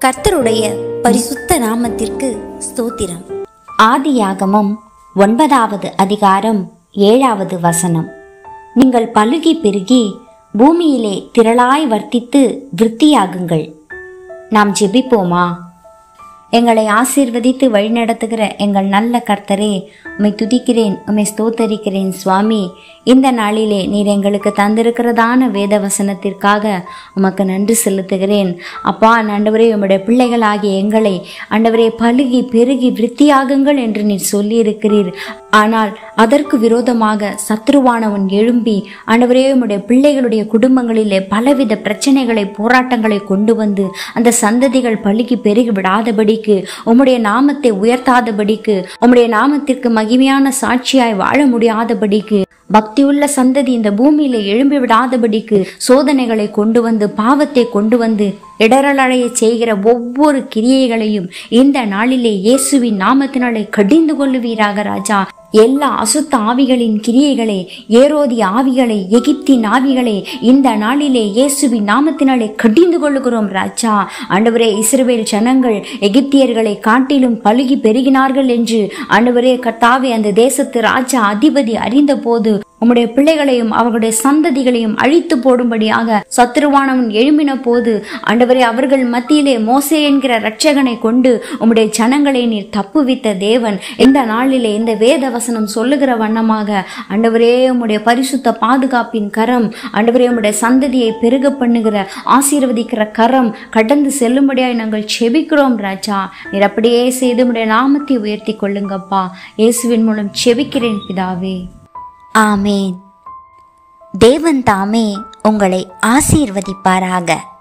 கர்த்தருடைய பரிசுத்த நாமத்திற்கு ஸ்தோத்திரம் ஆதியாகமம் ஒன்பதாவது அதிகாரம் ஏழாவது வசனம் நீங்கள் பலுகி பெருகி பூமியிலே திரளாய் வர்த்தித்து விருத்தியாகுங்கள் நாம் ஜெபிப்போமா எங்களை ஆசீர்வதித்து வழிநடத்துகிற எங்கள் நல்ல கர்த்தரே உம்மை துதிக்கிறேன் உம்மை ஸ்தோத்தரிக்கிறேன் சுவாமி இந்த நாளிலே நீர் எங்களுக்கு தந்திருக்கிறதான வேத வசனத்திற்காக உமக்கு நன்றி செலுத்துகிறேன் அப்பா ஆண்டவரே உம்முடைய பிள்ளைகளாகிய எங்களை ஆண்டவரே பலுகி பெருகி விருத்தியாகுங்கள் என்று நீர் சொல்லியிருக்கிறீர் ஆனால் அதற்கு விரோதமாக சத்ருவானவன் எழும்பி ஆண்டவரே உம்முடைய பிள்ளைகளுடைய குடும்பங்களிலே பலவித பிரச்சனைகளை போராட்டங்களை கொண்டு வந்து அந்த சந்ததிகள் பலுகி பெருகி விடாதபடிக்கு உம்முடைய நாமத்தை உயர்த்தாதபடிக்கு உம்முடைய நாமத்திற்கு மகிமையான சாட்சியாய் வாழ முடியாதபடிக்கு பக்தியுள்ள சந்ததி இந்த பூமியில எழும்பி விடாதபடிக்கு சோதனைகளை கொண்டு வந்து பாவத்தை கொண்டு வந்து இடரலடைய செய்கிற ஒவ்வொரு கிரியைகளையும் இந்த நாளிலே இயேசுவின் நாமத்தினாலே கடிந்து கொள்ளுவீராக ராஜா எல்லா அசுத்த ஆவிகளின் கிரியைகளை ஏரோதி ஆவிகளை எகிப்தின் ஆவிகளை இந்த நாளிலே இயேசுவின் நாமத்தினாலே கடிந்து கொள்ளுகிறோம் ராஜா ஆண்டவரே இஸ்ரவேல் ஜனங்கள் எகிப்தியர்களை காட்டிலும் பழுகி பெருகினார்கள் என்று ஆண்டவரே கர்த்தாவே அந்த தேசத்து ராஜா அதிபதி அறிந்த போது உம்முடைய பிள்ளைகளையும் அவர்களுடைய சந்ததிகளையும் அழித்து போடும்படியாக சத்துருவானவன் எழும்பின போது ஆண்டவரே அவர்கள் மத்தியிலே மோசே என்கிற இரட்சகனை கொண்டு உம்முடைய ஜனங்களை நீர் தப்புவித்த தேவன் இந்த நாளிலே இந்த வேத வசனம் சொல்லுகிற வண்ணமாக ஆண்டவரே உம்முடைய பரிசுத்த பாதுகாப்பின் கரம் ஆண்டவரே உம்முடைய சந்ததியை பெருக பண்ணுகிற ஆசீர்வதிக்கிற கரம் கடந்து செல்லும்படியாய் நாங்கள் செபிக்கிறோம் ராஜா நீர் அப்படியே செய்து உம்முடைய நாமத்தை உயர்த்தி கொள்ளுங்கப்பா இயேசுவின் மூலம் செபிக்கிறேன் பிதாவே ஆமேன் தேவன் தாமே உங்களை ஆசீர்வதிப்பாராக